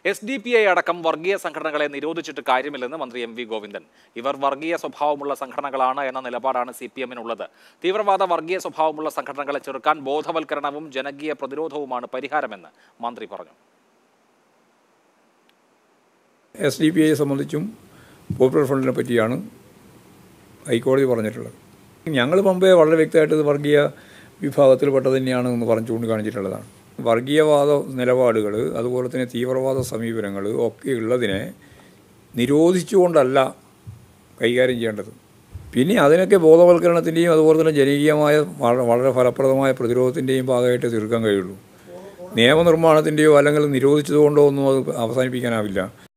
S D P I അടക്കം വർഗീയ സംഘടനകളെ നിരോധിച്ചിട്ട് കാര്യമില്ലെന്ന് മന്ത്രി എം വി ഗോവിന്ദൻ ഇവർ വർഗീയ സ്വഭാവമുള്ള സംഘടനകളാണ് എന്ന നിലപാടാണ് സി പി എമ്മിനുള്ളത് തീവ്രവാദ വർഗീയ സ്വഭാവമുള്ള സംഘടനകളെ ചെറുക്കാൻ ബോധവൽക്കരണവും ജനകീയ പ്രതിരോധവുമാണ് പരിഹാരമെന്ന് മന്ത്രി പറഞ്ഞു എസ് ഡി പി ഐയെ സംബന്ധിച്ചും പോപ്പുലർ ഫ്രണ്ടിനെ പറ്റിയാണ് ഹൈക്കോടതി പറഞ്ഞിട്ടുള്ളത് ഞങ്ങൾ മുമ്പേ വളരെ വ്യക്തമായിട്ട് ഇത് വർഗീയ വിഭാഗത്തിൽപ്പെട്ടത് തന്നെയാണ് എന്ന് പറഞ്ഞു ചൂണ്ടിക്കാണിച്ചിട്ടുള്ളതാണ് വർഗീയവാദ നിലപാടുകൾ അതുപോലെ തന്നെ തീവ്രവാദ സമീപനങ്ങൾ ഒക്കെ ഉള്ളതിനെ നിരോധിച്ചുകൊണ്ടല്ല കൈകാര്യം ചെയ്യേണ്ടത് പിന്നെ അതിനൊക്കെ ബോധവൽക്കരണത്തിൻ്റെയും അതുപോലെ തന്നെ ജനകീയമായ വള- വളരെ ഫലപ്രദമായ പ്രതിരോധത്തിൻ്റെയും ഭാഗമായിട്ട് തീർക്കാൻ കഴിയുള്ളൂ നിയമനിർമ്മാണത്തിൻ്റെയോ അല്ലെങ്കിൽ നിരോധിച്ചതുകൊണ്ടോ ഒന്നും അത് അവസാനിപ്പിക്കാനാവില്ല